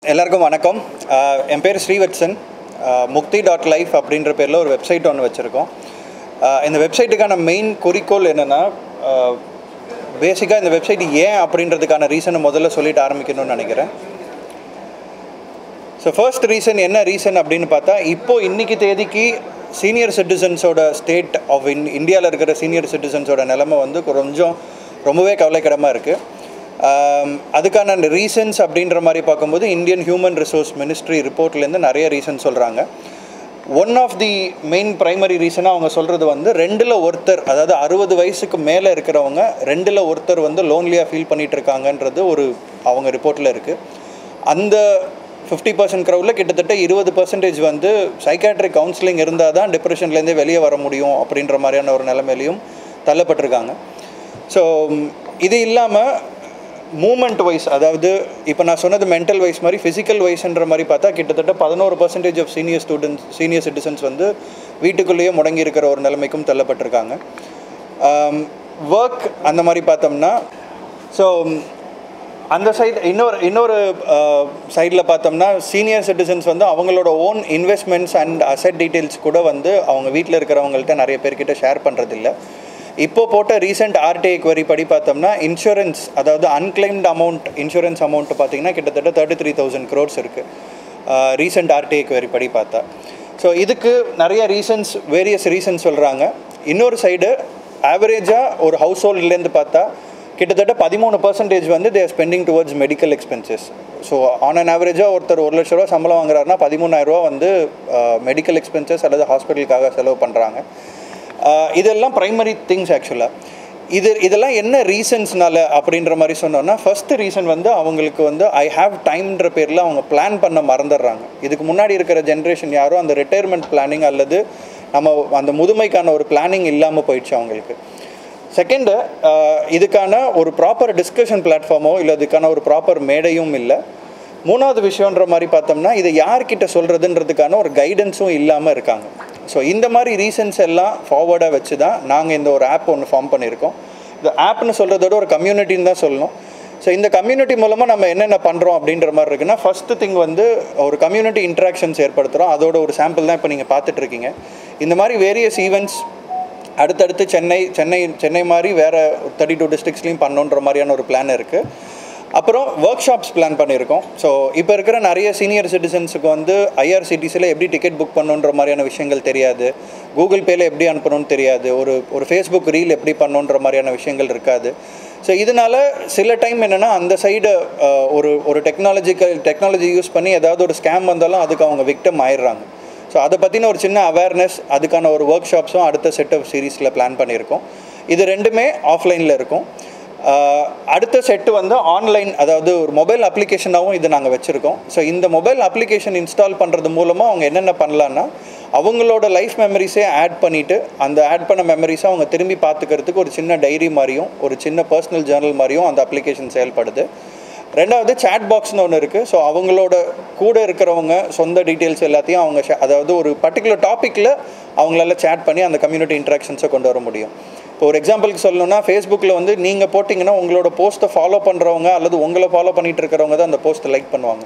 எல்லாருக்கும் வணக்கம் ஆஹ் என் பேர் ஸ்ரீவத்சன் முக்தி டாட் லைஃப் அப்படின்ற பேரில் ஒரு வெப்சைட் ஒன்று வச்சுருக்கோம் இந்த வெப்சைட்டுக்கான மெயின் குறிக்கோள் என்னென்னா பேசிக்காக இந்த வெப்சைட் ஏன் அப்படின்றதுக்கான ரீசனை முதல்ல சொல்லிட்டு ஆரம்பிக்கணும்னு நினைக்கிறேன் ஸோ ஃபர்ஸ்ட் ரீசன் என்ன ரீசன் அப்படின்னு பார்த்தா இப்போ இன்னைக்கு தேதிக்கு சீனியர் சிட்டிசன்ஸோட ஸ்டேட் ஆஃப் இன் இந்தியாவில் இருக்கிற சீனியர் சிட்டிசன்ஸோட நிலைமை வந்து கொஞ்சம் ரொம்பவே கவலைக்கிடமாக இருக்குது அதுக்கான ரீசன்ஸ் அப்படின்ற மாதிரி பார்க்கும்போது இந்தியன் ஹியூமன் ரிசோர்ஸ் மினிஸ்ட்ரி ரிப்போர்ட்லேருந்து நிறைய ரீசன் சொல்கிறாங்க one of the main primary ரீசனாக அவங்க சொல்கிறது வந்து ரெண்டில் ஒருத்தர் அதாவது அறுபது வயசுக்கு மேலே இருக்கிறவங்க ரெண்டில் ஒருத்தர் வந்து லோன்லியாக ஃபீல் பண்ணிட்டு இருக்காங்கன்றது ஒரு அவங்க ரிப்போர்ட்டில் இருக்குது அந்த ஃபிஃப்டி பர்சன்ட் க்ரௌடில் கிட்டத்தட்ட இருபது பர்சன்டேஜ் வந்து சைக்காட்ரிக் கவுன்சிலிங் இருந்தால் தான் டிப்ரெஷன்லேருந்தே வெளியே வர முடியும் அப்படின்ற மாதிரியான ஒரு நிலைமையிலையும் தள்ளப்பட்டிருக்காங்க ஸோ இது இல்லாமல் மூமெண்ட் வைஸ் அதாவது இப்போ நான் சொன்னது மென்டல் வைஸ் மாதிரி ஃபிசிக்கல் வைஸ்ன்ற மாதிரி பார்த்தா கிட்டத்தட்ட பதினோரு percentage of senior students senior citizens வந்து வீட்டுக்குள்ளேயே முடங்கி இருக்கிற ஒரு நிலைமைக்கும் தள்ளப்பட்டிருக்காங்க ஒர்க் அந்த மாதிரி பார்த்தோம்னா ஸோ அந்த சைடு இன்னொரு இன்னொரு சைடில் பார்த்தோம்னா சீனியர் சிட்டிசன்ஸ் வந்து அவங்களோட own investments and asset details கூட வந்து அவங்க வீட்டில் இருக்கிறவங்கள்ட்ட நிறைய பேர்கிட்ட ஷேர் பண்ணுறதில்ல இப்போ போட்ட ரீசெண்ட் ஆர்டிஐ query படி பார்த்தோம்னா இன்சூரன்ஸ் அதாவது அன்கிளைம்டு அமௌண்ட் இன்சூரன்ஸ் அமௌண்ட் பார்த்தீங்கன்னா கிட்டத்தட்ட தேர்ட்டி த்ரீ தௌசண்ட் க்ரோர்ஸ் இருக்குது ரீசெண்ட் ஆர்டிஐ query படி பார்த்தா ஸோ இதுக்கு நிறைய ரீசன்ஸ் வேரியஸ் ரீசன்ஸ் சொல்கிறாங்க இன்னொரு சைடு ஆவரேஜாக ஒரு ஹவுஸ் ஹோல்ட்லேருந்து பார்த்தா கிட்டத்தட்ட பதிமூணு பர்சன்டேஜ் வந்து their spending towards medical expenses so on an ஆவரேஜாக ஒருத்தர் ஒரு லட்ச ரூபா சம்பளம் வாங்குறாருன்னா பதிமூணாயிரரூவா வந்து மெடிக்கல் எக்ஸ்பென்சஸ் அல்லது ஹாஸ்பிட்டலுக்காக செலவு பண்ணுறாங்க இதெல்லாம் ப்ரைமரி திங்ஸ் ஆக்சுவலாக இது இதெல்லாம் என்ன ரீசன்ஸ்னால அப்படின்ற மாதிரி சொன்னோன்னா ஃபஸ்ட்டு ரீசன் வந்து அவங்களுக்கு வந்து ஐ ஹாவ் டைம்ன்ற பேரில் அவங்க பிளான் பண்ண மறந்துடுறாங்க இதுக்கு முன்னாடி இருக்கிற ஜென்ரேஷன் யாரும் அந்த ரிட்டையர்மெண்ட் பிளானிங் அல்லது நம்ம அந்த முதுமைக்கான ஒரு பிளானிங் இல்லாமல் போயிடுச்சு அவங்களுக்கு செகண்டு இதுக்கான ஒரு ப்ராப்பர் டிஸ்கஷன் பிளாட்ஃபார்மோ இல்லை இதுக்கான ஒரு ப்ராப்பர் மேடையும் இல்லை மூணாவது விஷயன்ற மாதிரி பார்த்தோம்னா இதை யார்கிட்ட சொல்கிறதுன்றதுக்கான ஒரு கைடன்ஸும் இல்லாமல் இருக்காங்க ஸோ இந்த மாதிரி ரீசன்ஸ் எல்லாம் ஃபார்வர்டாக வச்சு தான் நாங்கள் இந்த ஒரு ஆப் ஒன்று ஃபார்ம் பண்ணியிருக்கோம் இந்த ஆப்னு சொல்கிறதோட ஒரு கம்யூனிட்டின்னு தான் சொல்லணும் ஸோ இந்த கம்யூனிட்டி மூலமாக நம்ம என்னென்ன பண்ணுறோம் அப்படின்ற மாதிரி இருக்குன்னா ஃபஸ்ட்டு திங் வந்து ஒரு கம்யூனிட்டி இன்ட்ராக்ஷன்ஸ் ஏற்படுத்துகிறோம் அதோட ஒரு சாம்பிள் தான் இப்போ நீங்கள் பார்த்துட்ருக்கீங்க இந்த மாதிரி வேரியஸ் ஈவெண்ட்ஸ் அடுத்தடுத்து சென்னை சென்னை சென்னை மாதிரி வேறு தேர்ட்டி டூ டிஸ்ட்ரிக்ஸ்லையும் பண்ணணுன்ற மாதிரியான ஒரு பிளான் இருக்குது அப்புறம் ஒர்க் ஷாப்ஸ் பிளான் பண்ணியிருக்கோம் ஸோ இப்போ இருக்கிற நிறைய சீனியர் சிட்டிசன்ஸுக்கு வந்து ஐஆர்சிடிசியில் எப்படி டிக்கெட் புக் பண்ணணுன்ற மாதிரியான விஷயங்கள் தெரியாது கூகுள் பேயில் எப்படி அனுப்பணும்னு தெரியாது ஒரு ஒரு ஃபேஸ்புக் ரீல் எப்படி பண்ணணுன்ற மாதிரியான விஷயங்கள் இருக்காது ஸோ இதனால் சில டைம் என்னென்னா அந்த சைடு ஒரு ஒரு டெக்னாலஜிக்கல் டெக்னாலஜி யூஸ் பண்ணி ஏதாவது ஒரு ஸ்கேம் வந்தாலும் அதுக்கு அவங்க விக்டம் ஆயிடுறாங்க ஸோ அதை பற்றின ஒரு சின்ன அவேர்னஸ் அதுக்கான ஒரு ஒர்க் ஷாப்ஸும் அடுத்த செட் ஆஃப் சீரீஸில் பிளான் பண்ணியிருக்கோம் இது ரெண்டுமே ஆஃப்லைனில் இருக்கும் அடுத்த செட்டு வந்து ஆன்லைன் அதாவது ஒரு மொபைல் அப்ளிகேஷனாகவும் இது நாங்கள் வச்சுருக்கோம் ஸோ இந்த மொபைல் அப்ளிகேஷன் இன்ஸ்டால் பண்ணுறது மூலமாக அவங்க என்னென்ன பண்ணலான்னா அவங்களோட லைஃப் மெமரிஸே ஆட் பண்ணிவிட்டு அந்த ஆட் பண்ண மெமரிஸை அவங்க திரும்பி பார்த்துக்கிறதுக்கு ஒரு சின்ன டைரி மாதிரியும் ஒரு சின்ன பர்சனல் ஜேர்னல் மாதிரியும் அந்த அப்ளிகேஷன் செயல்படுது ரெண்டாவது சேட் பாக்ஸ்னு ஒன்று இருக்குது ஸோ அவங்களோட கூட இருக்கிறவங்க சொந்த டீட்டெயில்ஸ் எல்லாத்தையும் அவங்க அதாவது ஒரு பர்டிகுலர் டாப்பிக்கில் அவங்களால சேட் பண்ணி அந்த கம்யூனிட்டி இன்ட்ராக்ஷன்ஸை கொண்டு வர முடியும் இப்போ ஒரு எக்ஸாம்பிளுக்கு சொல்லணும்னா ஃபேஸ்புக்கில் வந்து நீங்கள் போட்டிங்கன்னா உங்களோட போஸ்ட்டை ஃபாலோ பண்ணுறவங்க அல்லது உங்களை ஃபாலோ பண்ணிகிட்டு இருக்கிறவங்க தான் அந்த போஸ்ட்டை லைக் பண்ணுவாங்க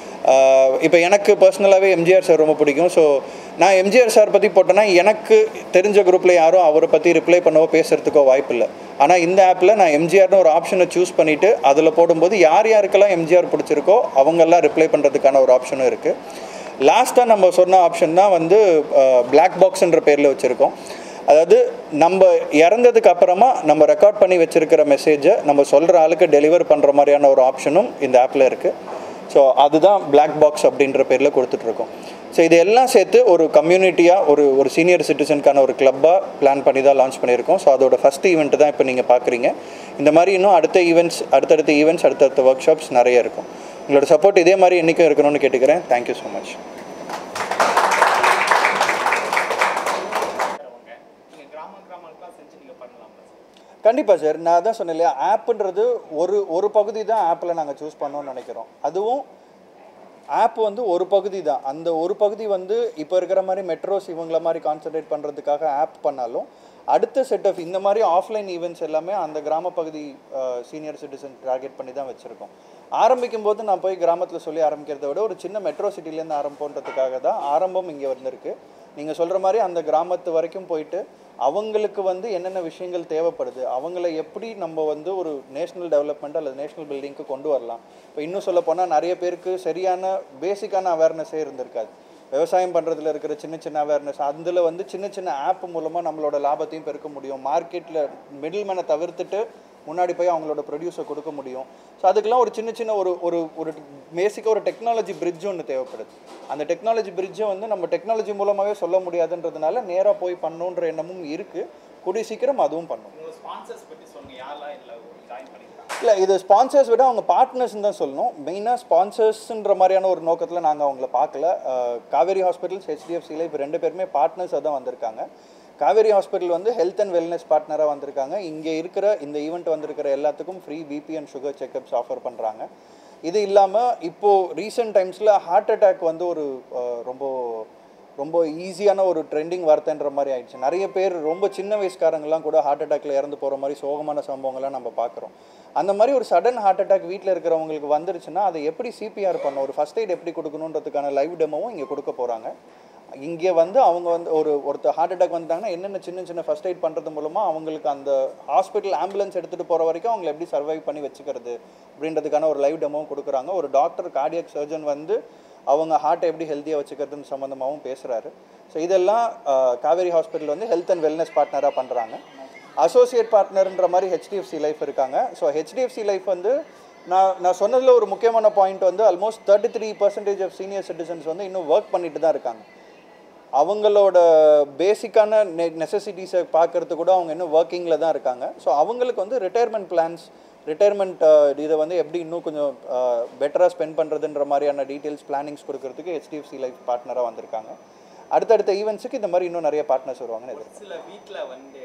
இப்போ எனக்கு பர்சனலாகவே எம்ஜிஆர் சார் ரொம்ப பிடிக்கும் ஸோ நான் எம்ஜிஆர் சார் பற்றி போட்டேன்னா எனக்கு தெரிஞ்ச குரூப்பில் யாரும் அவரை பற்றி ரிப்ளை பண்ணவோ பேசுகிறதுக்கோ வாய்ப்பு இல்லை ஆனால் இந்த ஆப்பில் நான் எம்ஜிஆர்னு ஒரு ஆப்ஷனை சூஸ் பண்ணிவிட்டு அதில் போடும்போது யார் யாருக்கெல்லாம் எம்ஜிஆர் பிடிச்சிருக்கோ அவங்கெல்லாம் ரிப்ளை பண்ணுறதுக்கான ஒரு ஆப்ஷனும் இருக்குது லாஸ்ட்டாக நம்ம சொன்ன ஆப்ஷன் தான் வந்து பிளாக் பாக்ஸ்ன்ற பேரில் வச்சுருக்கோம் அதாவது நம்ம இறந்ததுக்கு அப்புறமா நம்ம ரெக்கார்ட் பண்ணி வச்சுருக்கிற மெசேஜை நம்ம சொல்கிற ஆளுக்கு டெலிவர் பண்ணுற மாதிரியான ஒரு ஆப்ஷனும் இந்த ஆப்பில் இருக்குது ஸோ அதுதான் பிளாக் பாக்ஸ் அப்படின்ற பேரில் கொடுத்துட்ருக்கோம் ஸோ இது எல்லாம் சேர்த்து ஒரு கம்யூனிட்டியாக ஒரு ஒரு சீனியர் சிட்டிசனுக்கான ஒரு கிளப்பாக பிளான் பண்ணி தான் லான்ச் பண்ணியிருக்கோம் ஸோ அதோட ஃபஸ்ட் ஈவெண்ட் தான் இப்போ நீங்கள் பார்க்குறீங்க இந்த மாதிரி இன்னும் அடுத்த ஈவெண்ட்ஸ் அடுத்தடுத்த ஈவெண்ட்ஸ் அடுத்தடுத்த ஒர்க் ஷாப்ஸ் நிறைய இருக்கும் உங்களோட சப்போர்ட் இதே மாதிரி என்றைக்கும் இருக்கணும்னு கேட்டுக்கிறேன் தேங்க்யூ ஸோ மச் கண்டிப்பாக சார் நான் தான் சொன்னேன் இல்லையா ஆப்புன்றது ஒரு ஒரு பகுதி தான் ஆப்பில் நாங்கள் சூஸ் பண்ணோம்னு நினைக்கிறோம் அதுவும் ஆப் வந்து ஒரு பகுதி தான் அந்த ஒரு பகுதி வந்து இப்போ இருக்கிற மாதிரி மெட்ரோஸ் இவங்கள மாதிரி கான்சென்ட்ரேட் பண்ணுறதுக்காக ஆப் பண்ணாலும் அடுத்த செட் ஆஃப் இந்த மாதிரி ஆஃப்லைன் ஈவெண்ட்ஸ் எல்லாமே அந்த கிராம பகுதி சீனியர் சிட்டிசன் டார்கெட் பண்ணி தான் வச்சுருக்கோம் ஆரம்பிக்கும் போது நான் போய் கிராமத்தில் சொல்லி ஆரம்பிக்கிறத விட ஒரு சின்ன மெட்ரோ சிட்டிலேருந்து ஆரம்பம்ன்றதுக்காக தான் ஆரம்பம் இங்கே வந்திருக்கு நீங்கள் சொல்கிற மாதிரி அந்த கிராமத்து வரைக்கும் போயிட்டு அவங்களுக்கு வந்து என்னென்ன விஷயங்கள் தேவைப்படுது அவங்கள எப்படி நம்ம வந்து ஒரு நேஷனல் டெவலப்மெண்ட் அல்லது நேஷனல் பில்டிங்க்கு கொண்டு வரலாம் இப்போ இன்னும் சொல்ல போனால் நிறைய பேருக்கு சரியான பேசிக்கான அவேர்னஸே இருந்திருக்காது விவசாயம் பண்ணுறதுல இருக்கிற சின்ன சின்ன அவேர்னஸ் அதில் வந்து சின்ன சின்ன ஆப் மூலமாக நம்மளோட லாபத்தையும் பெருக்க முடியும் மார்க்கெட்டில் மிடில் மேனை தவிர்த்துட்டு முன்னாடி போய் அவங்களோட ப்ரொடியூஸை கொடுக்க முடியும் ஸோ அதுக்கெல்லாம் ஒரு சின்ன சின்ன ஒரு ஒரு ஒரு பேசிக்காக ஒரு டெக்னாலஜி பிரிட்ஜ் ஒன்று தேவைப்படுது அந்த டெக்னாலஜி பிரிட்ஜை வந்து நம்ம டெக்னாலஜி மூலமாகவே சொல்ல முடியாதுன்றதுனால நேராக போய் பண்ணணுன்ற எண்ணமும் இருக்குது கூடிய சீக்கிரம் அதுவும் பண்ணும் உங்க ஸ்பான்சர்ஸ் பத்தி சொல்லுங்க யாரெல்லாம் இதுல ஜாயின் பண்ணிருக்காங்க இல்லை இது ஸ்பான்சர்ஸ் விட அவங்க பார்ட்னர்ஸ் தான் சொல்லணும் மெயினாக ஸ்பான்சர்ஸ்ன்ற மாதிரியான ஒரு நோக்கத்தில் நாங்கள் அவங்கள பார்க்கல அஹ், காவேரி ஹாஸ்பிட்டல்ஸ் ஹெச்டிஎஃப்சியில் இப்போ ரெண்டு பேருமே பார்ட்னர்ஸாக தான் வந்திருக்காங்க காவேரி ஹாஸ்பிட்டல் வந்து ஹெல்த் அண்ட் வெல்னஸ் பார்ட்னராக வந்திருக்காங்க இங்கே இருக்கிற இந்த ஈவெண்ட் வந்திருக்கிற எல்லாத்துக்கும் free BP and sugar checkups offer பண்ணுறாங்க இது இல்லாமல் இப்போது ரீசெண்ட் டைம்ஸில் ஹார்ட் அட்டாக் வந்து ஒரு அஹ், ரொம்ப ரொம்ப ஈஸியான ஒரு ட்ரெண்டிங் வார்த்தைன்ற மாதிரி ஆயிடுச்சு நிறைய பேர் ரொம்ப சின்ன வயசுக்காரங்கெல்லாம் கூட ஹார்ட் அட்டாக்ல இறந்து போகிற மாதிரி சோகமான சம்பவங்கள்லாம் நம்ம பார்க்குறோம் அந்த மாதிரி ஒரு சடன் ஹார்ட் அட்டாக் வீட்டில் இருக்கிறவங்களுக்கு வந்துருச்சுன்னா அதை எப்படி சிபிஆர் பண்ண ஒரு ஃபஸ்ட் எய்ட் எப்படி கொடுக்கணுன்றதுக்கான லைவ் டெமோவும் இங்கே கொடுக்க போகிறாங்க இங்கே வந்து அவங்க வந்து ஒரு ஒருத்தர் ஹார்ட் அட்டாக் வந்துட்டாங்கன்னா என்னென்ன சின்ன சின்ன ஃபஸ்ட் எய்ட் பண்ணுறது மூலமாக அவங்களுக்கு அந்த ஹாஸ்பிட்டல் ஆம்புலன்ஸ் எடுத்துகிட்டு போகிற வரைக்கும் அவங்களை எப்படி சர்வைவ் பண்ணி வச்சுக்கிறது அப்படின்றதுக்கான ஒரு லைவ் டெமோவும் கொடுக்குறாங்க ஒரு டாக்டர் கார்டியக் சர்ஜன் வந்து அவங்க ஹார்ட்டை எப்படி ஹெல்த்தியாக வச்சுக்கிறதுன்னு சம்மந்தமாகவும் பேசுகிறாரு ஸோ இதெல்லாம் அஹ், காவேரி ஹாஸ்பிட்டல் வந்து ஹெல்த் அண்ட் வெல்னஸ் பார்ட்னராக பண்ணுறாங்க அசோசியேட் பார்ட்னர்ன்ற மாதிரி ஹெச்டிஎஃப்சி லைஃப் இருக்காங்க ஸோ ஹெச்டிஎஃப்சி லைஃப் வந்து நான் நான் சொன்னதில் ஒரு முக்கியமான பாயிண்ட் வந்து almost thirty three percentage of senior citizens வந்து இன்னும் ஒர்க் பண்ணிட்டு தான் இருக்காங்க அவங்களோட பேசிக்கான நெ நெசசிட்டிஸை பார்க்கறது கூட அவங்க இன்னும் ஒர்க்கிங்கில் தான் இருக்காங்க ஸோ அவங்களுக்கு வந்து ரிட்டையர்மெண்ட் பிளான்ஸ் ரிட்டையர்மெண்ட் இதை வந்து எப்படி இன்னும் கொஞ்சம் பெட்டராக ஸ்பெண்ட் பண்ணுறதுன்ற மாதிரியான டீட்டெயில்ஸ் பிளானிங்ஸ் கொடுக்கறதுக்கு ஹெச்டிஎஃப்சி லைஃப் பார்ட்னராக வந்திருக்காங்க அடுத்தடுத்த ஈவெண்ட்ஸுக்கு இந்த மாதிரி இன்னும் நிறைய பார்ட்னர்ஸ் வருவாங்கன்னு எதிர்பார்க்கிறேன். சில வீட்ல வந்து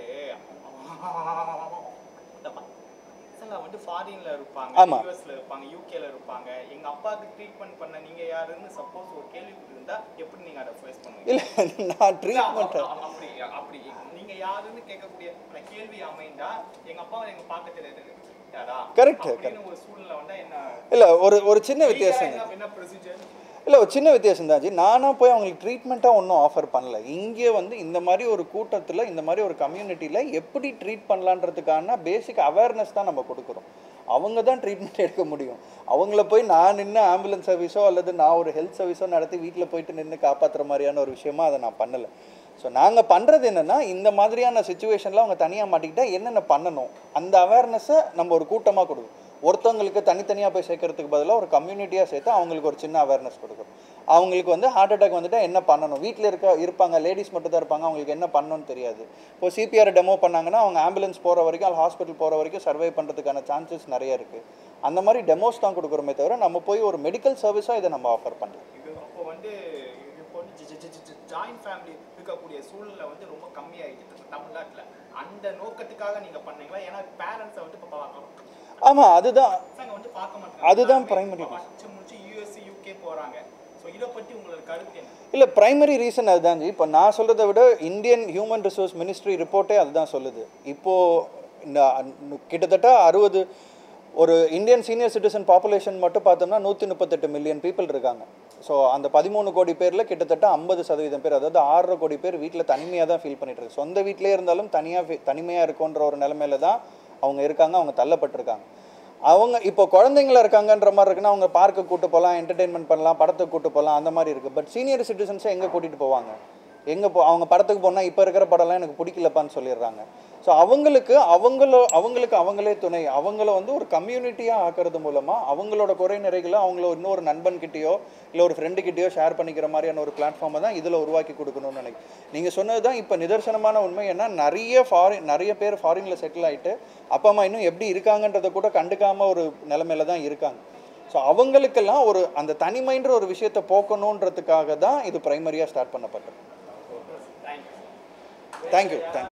இந்த பசங்க வந்து ஃபாரின்ல இருப்பாங்க ஆமா. யூஎஸ்ல இருப்பாங்க யூகேல இருப்பாங்க எங்க அப்பாவுக்கு ட்ரீட்மெண்ட் பண்ண நீங்க யாருன்னு சப்போஸ் ஒரு கேள்வி இருந்தா எப்படி நீங்க அதை ஃபேஸ் பண்ணுவீங்க இல்லை நான் இல்ல, ட்ரீட்மெண்ட் அ- அ- அப்படி அப்படி நீங்க யாருன்னு கேட்கக்கூடிய அந்த கேள்வி அமைந்தா எங்க அப்பாவை எங்க பார்க்க தெரியாது யாரா Correct, அப்படின்னு ஒரு சூழ்நிலை வந்தா என்ன இல்லை ஒரு ஒரு சின்ன வித்தியாசம் என்ன என்ன ப்ரொசீஜர் இல்லை ஒரு சின்ன வித்தியாசம் தான் ஜி நானாக போய் அவங்களுக்கு ட்ரீட்மெண்ட்டாக ஒன்றும் ஆஃபர் பண்ணல இங்கே வந்து இந்த மாதிரி ஒரு கூட்டத்தில் இந்த மாதிரி ஒரு கம்யூனிட்டியில் எப்படி ட்ரீட் பண்ணலான்றதுக்கான பேசிக் அவேர்னஸ் தான் நம்ம கொடுக்குறோம் அவங்க தான் ட்ரீட்மெண்ட் எடுக்க முடியும் அவங்கள போய் நான் நின்று ஆம்புலன்ஸ் சர்வீஸோ அல்லது நான் ஒரு ஹெல்த் சர்வீஸோ நடத்தி வீட்டில் போயிட்டு நின்று காப்பாற்றுற மாதிரியான ஒரு விஷயமா அதை நான் பண்ணலை ஸோ நாங்கள் பண்ணுறது என்னென்னா இந்த மாதிரியான சுச்சுவேஷனில் அவங்க தனியாக மாட்டிக்கிட்டா என்னென்ன பண்ணணும் அந்த அவேர்னஸை நம்ம ஒரு கூட்டமாக கொடுக்கும் ஒருத்தவங்களுக்கு தனித்தனியாக போய் சேர்க்கறதுக்கு பதிலாக ஒரு கம்யூனிட்டியாக சேர்த்து அவங்களுக்கு ஒரு சின்ன அவேர்னஸ் கொடுக்குறோம் அவங்களுக்கு வந்து ஹார்ட் அட்டாக் வந்துட்டா என்ன பண்ணணும் வீட்டில் இருக்க இருப்பாங்க லேடிஸ் மட்டும் தான் இருப்பாங்க அவங்களுக்கு என்ன பண்ணணும்னு தெரியாது இப்போ சிபிஆர் டெமோ பண்ணாங்கன்னா அவங்க ஆம்புலன்ஸ் போகிற வரைக்கும் அல்ல ஹாஸ்பிட்டல் போகிற வரைக்கும் சர்வை பண்ணுறதுக்கான சான்சஸ் நிறைய இருக்குது அந்த மாதிரி டெமோஸ் தான் கொடுக்குறோமே தவிர நம்ம போய் ஒரு மெடிக்கல் சர்வீஸாக இதை நம்ம ஆஃபர் பண்ணலாம் இது அப்போ வந்து இப்போ வந்து ஜாயின்ட் ஃபேமிலி இருக்கக்கூடிய சூழ்நிலை வந்து ரொம்ப கம்மியாயிட்டு தமிழ்நாட்டில் அந்த நோக்கத்துக்காக நீங்க பண்ணீங்களா ஏன்னா பேரண்ட்ஸை வந்து இப்போ பார்க்கலாம் ஆமாம் அதுதான் பசங்க வந்து பார்க்க மாட்டாங்க அதுதான் primary reason. படிச்சு முடிச்சு யூஎஸ் யூகே போறாங்க ஸோ இதை பத்தி உங்களோட கருத்து என்ன இல்லை பிரைமரி ரீசன் அதுதான் ஜி இப்போ நான் சொல்கிறத விட இந்தியன் ஹியூமன் ரிசோர்ஸ் மினிஸ்ட்ரி ரிப்போர்ட்டே அதுதான் சொல்லுது இப்போது இந்த அ- கிட்டத்தட்ட அறுபது ஒரு இந்தியன் சீனியர் சிட்டிசன் பாப்புலேஷன் மட்டும் பார்த்தோம்னா நூற்றி முப்பத்தெட்டு மில்லியன் பீப்புள் இருக்காங்க ஸோ அந்த பதிமூணு கோடி பேரில் கிட்டத்தட்ட ஐம்பது சதவீதம் பேர் அதாவது ஆறரை கோடி பேர் வீட்டில் தனிமையாக தான் ஃபீல் பண்ணிட்டு இருக்கு சொந்த வீட்டிலே இருந்தாலும் தனியாக தனிமையாக இருக்குன்ற ஒரு நிலமையில தான் அவங்க இருக்காங்க அவங்க தள்ளப்பட்டிருக்காங்க அவங்க இப்போ குழந்தைங்களா இருக்காங்கன்ற மாதிரி இருக்குன்னா அவங்க பார்க்கு கூட்டு போகலாம் என்டர்டெயின்மெண்ட் பண்ணலாம் படத்துக்கு கூட்டு போகலாம் அந்த மாதிரி இருக்குது பட் சீனியர் சிட்டிசன்ஸை எங்கே கூட்டிகிட்டு போவாங்க எங்கே போ அவங்க படத்துக்கு போனால் இப்போ இருக்கிற படம்லாம் எனக்கு பிடிக்கலப்பான்னு சொல்லிடுறாங்க ஸோ அவங்களுக்கு அவங்களோ அவங்களுக்கு அவங்களே துணை அவங்கள வந்து ஒரு கம்யூனிட்டியாக ஆக்குறது மூலமாக அவங்களோட குறை நிறைகளை அவங்கள இன்னொரு நண்பன்கிட்டயோ இல்லை ஒரு ஃப்ரெண்டுக்கிட்டயோ ஷேர் பண்ணிக்கிற மாதிரியான ஒரு பிளாட்ஃபார்மை தான் இதில் உருவாக்கி கொடுக்கணும்னு நினைக்கிறேன் நீங்கள் சொன்னது தான் இப்போ நிதர்சனமான உண்மை ஏன்னா நிறைய ஃபாரின் நிறைய பேர் ஃபாரினில் செட்டில் ஆகிட்டு அப்பா அம்மா இன்னும் எப்படி இருக்காங்கன்றதை கூட கண்டுக்காம ஒரு நிலைமையில தான் இருக்காங்க ஸோ அவங்களுக்கெல்லாம் ஒரு அந்த தனிமைன்ற ஒரு விஷயத்தை போக்கணுன்றதுக்காக தான் இது பிரைமரியாக ஸ்டார்ட் பண்ணப்பட்டது தேங்க்யூ தேங்க்யூ தேங்க்யூ